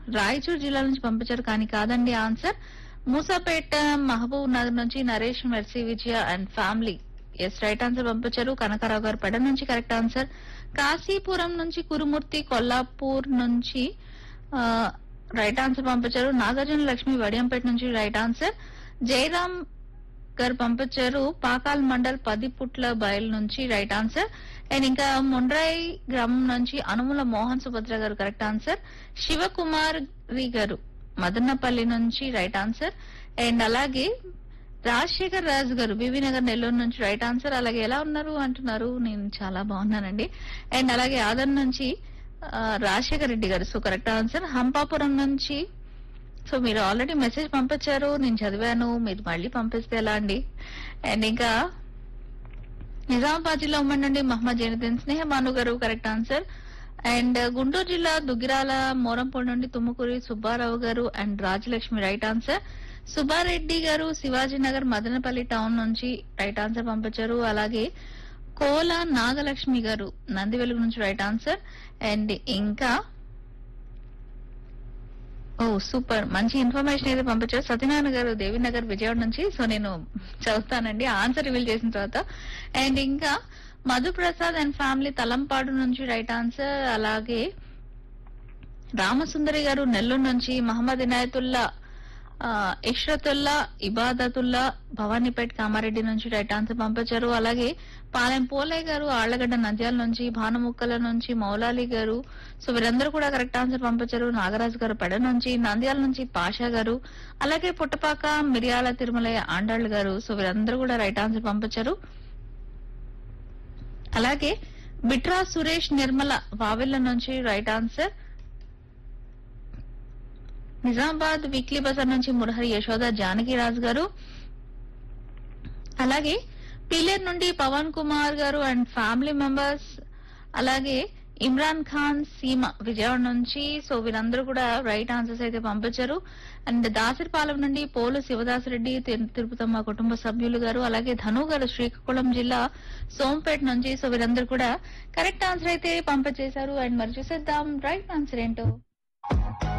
రాయచూరు జిల్లా నుంచి పంపించారు కానీ కాదండి ఆన్సర్ మూసాపేట మహబూబ్ నగర్ నుంచి Naresh Mercy Vijaya and family yes right answer పంపించారు కనకారావు గారు పెడ నుంచి కరెక్ట్ ఆన్సర్ కాశీపురం నుంచి కురుమూర్తి కొల్లాపూర్ నుంచి ఆ, రైట్ ఆన్సర్ పంపించారు నాగార్జున లక్ష్మి వడియంపేట నుంచి రైట్ ఆన్సర్ జయరామ్ గారు పంపించారు పాకాల్ మండల్ పది పుట్ల బయలు నుంచి రైట్ ఆన్సర్ అండ్ ఇంకా ముండ్రాయి గ్రామం నుంచి అనుముల మోహన్ సుభద్ర గారు కరెక్ట్ ఆన్సర్ శివకుమారి గారు మదన్నపల్లి నుంచి రైట్ ఆన్సర్ అండ్ అలాగే రాజశేఖర్ రాజు గారు బీబీ నగర్ నెల్లూరు నుంచి రైట్ ఆన్సర్ అలాగే ఎలా ఉన్నారు అంటున్నారు నేను చాలా బాగున్నానండి అండ్ అలాగే ఆదర్ నుంచి ఆ, రాజశేఖర్ రెడ్డి గారు సో కరెక్ట్ ఆన్సర్ హంపాపురం నుంచి సో మీరు ఆల్రెడీ మెసేజ్ పంపించారు నేను చదివాను మీరు మళ్ళీ పంపిస్తే ఎలా అండి అండ్ ఇంకా నిజామాబాద్ జిల్లా ఉమ్మడి నుండి మహమ్మద్ జైనుద్దీన్ స్నేహ భాను గారు కరెక్ట్ ఆన్సర్ అండ్ గుంటూరు జిల్లా దుగ్గిరాల మోరంపూడి నుండి Thummakuri Subbarao garu and Rajalakshmi right answer Subbareddy garu Shivajinagar Madanapalli town నుంచి రైట్ ఆన్సర్ పంపించారు అలాగే కోల నాగలక్ష్మి గారు నంది వెలుగు నుంచి రైట్ ఆన్సర్ అండ్ ఇంకా ఓ సూపర్ మంచి ఇన్ఫర్మేషన్ అయితే పంపించారు సత్యనారాయణ గారు దేవినగర్ విజయవాడ నుంచి సో నేను చదువుతానండి ఆన్సర్ రివీల్ చేసిన తర్వాత అండ్ ఇంకా మధుప్రసాద్ అండ్ ఫ్యామిలీ తలంపాడు నుంచి రైట్ ఆన్సర్ అలాగే రామసుందరి గారు నెల్లూరు నుంచి మహమ్మద్ ఇనాయతుల్లా ఆ, ఇష్రతుల్లా ఇబాదతుల్లా భవానీపేట్ కామారెడ్డి నుంచి రైట్ ఆన్సర్ పంపించారు అలాగే పాలెం పోలయ్య గారు ఆళ్లగడ్డ నంద్యాల నుంచి భానుముక్కల నుంచి మౌలాలి గారు సో వీరందరూ కూడా కరెక్ట్ ఆన్సర్ పంపించారు నాగరాజు గారు పెడ నుంచి నంద్యాల నుంచి పాషా గారు అలాగే పుట్టపాక మిరియాల తిరుమలయ్య ఆండాళ్ళు గారు సో వీరందరూ కూడా రైట్ ఆన్సర్ పంపించారు అలాగే బిట్రా సురేష్ నిర్మల వావిల్ల నుంచి రైట్ ఆన్సర్ నిజామాబాద్ వీక్లీ బజార్ నుంచి మురహరి యశోద జానకిరాజు గారు అలాగే పిల్లర్ నుండి పవన్ కుమార్ గారు అండ్ ఫ్యామిలీ మెంబర్స్ అలాగే ఇమ్రాన్ ఖాన్ సీమ విజయవాడ నుంచి సో వీరందరూ కూడా రైట్ ఆన్సర్స్ అయితే పంపించారు అండ్ దాసరిపాలెం నుండి పోలు శివదాసరెడ్డి తిరు- తిరుపతమ్మ కుటుంబ సభ్యులు గారు అలాగే ధను గారు శ్రీకాకుళం జిల్లా సోంపేట నుంచి సో వీరందరూ కూడా కరెక్ట్ ఆన్సర్ అయితే పంపించేశారు అండ్ మరి చూసేద్దాం రైట్ ఆన్సర్ ఏంటో